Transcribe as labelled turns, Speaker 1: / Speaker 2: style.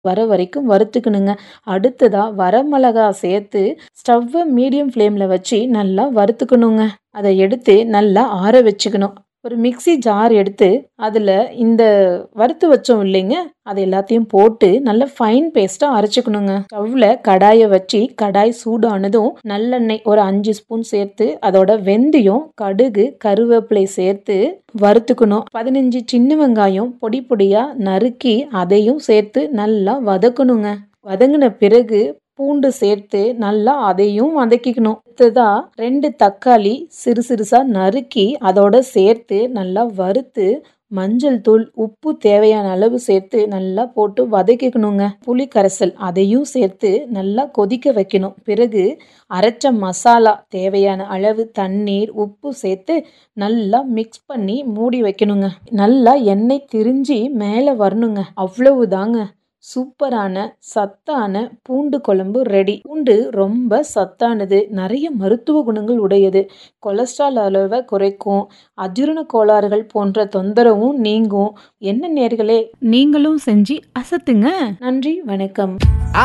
Speaker 1: வர வரைக்கும் வறுத்துக்கணுங்க அடுத்ததா வரமிளகா சேர்த்து ஸ்டவ்வை மீடியம் ஃப்ளேமில் வச்சு நல்லா வறுத்துக்கணுங்க அதை எடுத்து நல்லா ஆற வச்சுக்கணும் ஒரு மிக்ஸி ஜார் எடுத்து அதில் இந்த வறுத்து வச்சோம் இல்லைங்க அது எல்லாத்தையும் போட்டு நல்ல ஃபைன் பேஸ்ட்டாக அரைச்சிக்கணுங்க ஸ்டவ்வில் கடாயை வச்சு கடாய் சூடானதும் நல்லெண்ணெய் ஒரு அஞ்சு ஸ்பூன் சேர்த்து அதோட வெந்தயம் கடுகு கருவேப்பிலை சேர்த்து வறுத்துக்கணும் பதினஞ்சு சின்ன வெங்காயம் பொடி பொடியாக நறுக்கி அதையும் சேர்த்து நல்லா வதக்கணுங்க வதங்கின பிறகு பூண்டு சேர்த்து நல்லா அதையும் வதக்கிக்கணும் அடுத்ததா ரெண்டு தக்காளி சிறு சிறுசா நறுக்கி அதோட சேர்த்து நல்லா வறுத்து மஞ்சள் தூள் உப்பு தேவையான அளவு சேர்த்து நல்லா போட்டு வதக்கிக்கணுங்க புளி கரைசல் அதையும் சேர்த்து நல்லா கொதிக்க வைக்கணும் பிறகு அரைச்ச மசாலா தேவையான அளவு தண்ணீர் உப்பு சேர்த்து நல்லா மிக்ஸ் பண்ணி மூடி வைக்கணுங்க நல்லா எண்ணெய் திரிஞ்சு மேலே வரணுங்க அவ்வளவுதாங்க சூப்பரான சத்தான பூண்டு குழம்பு ரெடி பூண்டு ரொம்ப சத்தானது நிறைய மருத்துவ குணங்கள் உடையது கொலஸ்ட்ரால் அளவை குறைக்கும் அஜீரண கோளாறுகள் போன்ற தொந்தரவும் நீங்கும் என்ன நேர்களே நீங்களும் செஞ்சு அசத்துங்க நன்றி வணக்கம்